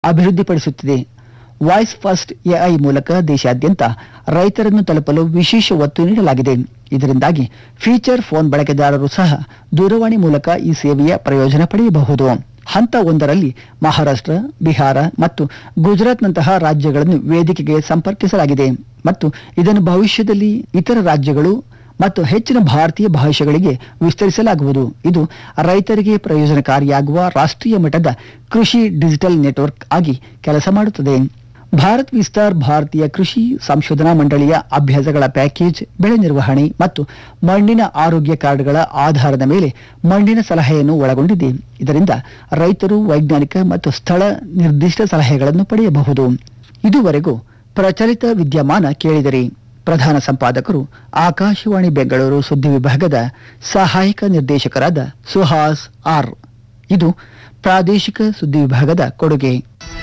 ಅಭಿವೃದ್ಧಿಪಡಿಸುತ್ತಿದೆ voice first AI ಮೂಲಕ ದೇಶಾದ್ಯಂತ ರೈತರನ್ನು ತಲುಪಲು ವಿಶೇಷ ಒತ್ತು ನೀಡಲಾಗಿದೆ ಇದರಿಂದಾಗಿ ಫೀಚರ್ ಫೋನ್ ಬಳಕೆದಾರರು ಸಹ ದೂರವಾಣಿ ಮೂಲಕ ಈ ಸೇವೆಯ ಪ್ರಯೋಜನ ಪಡೆಯಬಹುದು ಹಂತ ಒಂದರಲ್ಲಿ ಮಹಾರಾಷ್ಟ್ರ ಬಿಹಾರ ಮತ್ತು ಗುಜರಾತ್ನಂತಹ ರಾಜ್ಯಗಳನ್ನು ವೇದಿಕೆಗೆ ಸಂಪರ್ಕಿಸಲಾಗಿದೆ ಮತ್ತು ಇದನ್ನು ಭವಿಷ್ಯದಲ್ಲಿ ಇತರ ರಾಜ್ಯಗಳು ಮತ್ತು ಹೆಚ್ಚಿನ ಭಾರತೀಯ ಭಾಷೆಗಳಿಗೆ ವಿಸ್ತರಿಸಲಾಗುವುದು ಇದು ರೈತರಿಗೆ ಪ್ರಯೋಜನಕಾರಿಯಾಗುವ ರಾಷ್ಟ್ರೀಯ ಮಟ್ಟದ ಕೃಷಿ ಡಿಜಿಟಲ್ ನೆಟ್ವರ್ಕ್ ಆಗಿ ಕೆಲಸ ಮಾಡುತ್ತದೆ ಭಾರತ್ ವಿಸ್ತಾರ್ ಭಾರತೀಯ ಕೃಷಿ ಸಂಶೋಧನಾ ಮಂಡಳಿಯ ಅಭ್ಯಾಸಗಳ ಪ್ಯಾಕೇಜ್ ಬೆಳೆ ನಿರ್ವಹಣೆ ಮತ್ತು ಮಣ್ಣಿನ ಆರೋಗ್ಯ ಕಾರ್ಡ್ಗಳ ಆಧಾರದ ಮೇಲೆ ಮಣ್ಣಿನ ಸಲಹೆಯನ್ನು ಒಳಗೊಂಡಿದೆ ಇದರಿಂದ ರೈತರು ವೈಜ್ಞಾನಿಕ ಮತ್ತು ಸ್ಥಳ ನಿರ್ದಿಷ್ಟ ಸಲಹೆಗಳನ್ನು ಪಡೆಯಬಹುದು ಇದುವರೆಗೂ ಪ್ರಚಲಿತ ವಿದ್ಯಮಾನ ಕೇಳಿದಿರಿ ಪ್ರಧಾನ ಸಂಪಾದಕರು ಆಕಾಶವಾಣಿ ಬೆಂಗಳೂರು ಸುದ್ದಿ ವಿಭಾಗದ ಸಹಾಯಕ ನಿರ್ದೇಶಕರಾದ ಸುಹಾಸ್ ಆರ್ ಇದು ಪ್ರಾದೇಶಿಕ ಸುದ್ದಿ ವಿಭಾಗದ ಕೊಡುಗೆ